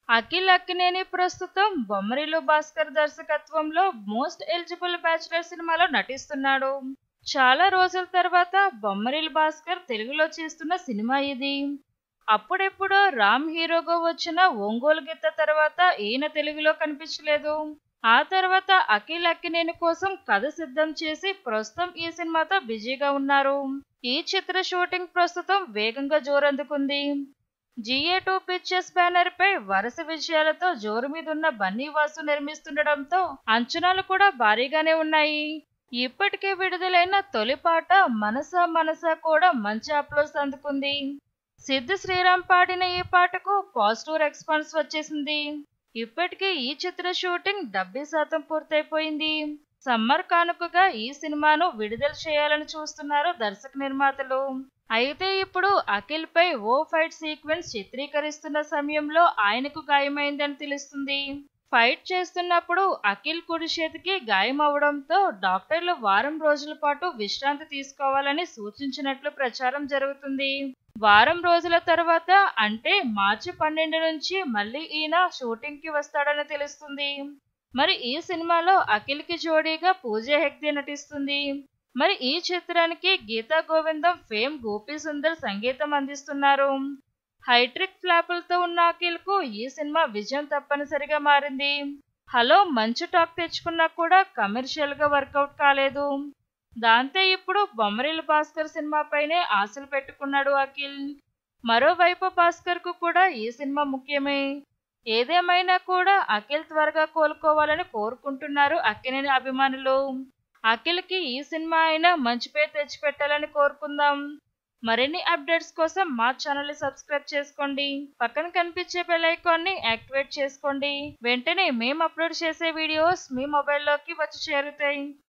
అఖిల్ అక్కినేని ప్రస్తుతం బొమ్మరిలు భాస్కర్ దర్శకత్వంలో most eligible bachelor సినిమాలో నటిస్తున్నాడు చాలా రోజుల తర్వాత బొమ్మరిల్ భాస్కర్ తెలుగులో చేస్తున్న సినిమా ఇది అప్పుడెప్పుడో రామ్ హీరోగా వచ్చిన ఒంగోలు గిత్త తర్వాత ఈయన తెలుగులో కనిపించలేదు ఆ తర్వాత అఖిల్ అక్కినేని కోసం కథ సిద్ధం చేసి ప్రస్తుతం ఈ సినిమాతో బిజీగా ఉన్నారు ఈ చిత్ర షూటింగ్ ప్రస్తుతం వేగంగా జోరందుకుంది జిఏ టూ పిక్చర్స్ బ్యానర్ పై వరుస విజయాలతో జోరు మీద ఉన్న బన్నీ వాసు నిర్మిస్తుండటంతో అంచనాలు కూడా భారీగానే ఉన్నాయి ఇప్పటికే విడుదలైన తొలి పాట మనస మనస కూడా మంచి అప్లోడ్స్ అందుకుంది సిద్ధ శ్రీరామ్ పాడిన ఈ పాటకు పాజిటివ్ రెస్పాన్స్ వచ్చేసింది ఇప్పటికే ఈ చిత్ర షూటింగ్ డెబ్బై శాతం పూర్తయిపోయింది సమ్మర్ కానుకగా ఈ సినిమాను విడుదల చేయాలని చూస్తున్నారు దర్శక నిర్మాతలు అయితే ఇప్పుడు అఖిల్ పై ఓ ఫైట్ సీక్వెన్స్ చిత్రీకరిస్తున్న సమయంలో ఆయనకు గాయమైందని తెలుస్తుంది ఫైట్ చేస్తున్నప్పుడు అఖిల్ కుడి చేతికి గాయం అవడంతో డాక్టర్లు వారం రోజుల పాటు విశ్రాంతి తీసుకోవాలని సూచించినట్లు ప్రచారం జరుగుతుంది వారం రోజుల తర్వాత అంటే మార్చి పన్నెండు నుంచి మళ్ళీ ఈయన షూటింగ్ కి వస్తాడని తెలుస్తుంది మరి ఈ సినిమాలో అఖిల్ కి జోడీగా పూజ హెగ్దే నటిస్తుంది మరి ఈ చిత్రానికి గీతా గోవిందం ఫేమ్ గోపి సుందర్ సంగీతం అందిస్తున్నారు హైట్రిక్ ఫ్లాపులతో ఉన్న అఖిల్ కు ఈ సినిమా విజయం తప్పనిసరిగా మారింది హలో మంచి టాక్ తెచ్చుకున్నా కూడా కమర్షియల్ గా వర్కౌట్ కాలేదు దాంతో ఇప్పుడు బొమ్మరిల్ భాస్కర్ సినిమాపైనే ఆశలు పెట్టుకున్నాడు అఖిల్ మరోవైపు భాస్కర్ కు కూడా ఈ సినిమా ముఖ్యమే ఏదేమైనా కూడా అఖిల్ త్వరగా కోలుకోవాలని కోరుకుంటున్నారు అక్కినేని అభిమానులు అఖిల్ కి ఈ సినిమా అయినా మంచి పేరు తెచ్చిపెట్టాలని కోరుకుందాం మరిన్ని అప్డేట్స్ కోసం మా ఛానల్ ని సబ్స్క్రైబ్ చేసుకోండి పక్కన కనిపించే బెల్ ఐకాన్ ని యాక్టివేట్ చేసుకోండి వెంటనే మేము అప్లోడ్ చేసే వీడియోస్ మీ మొబైల్లోకి వచ్చి చేరుతాయి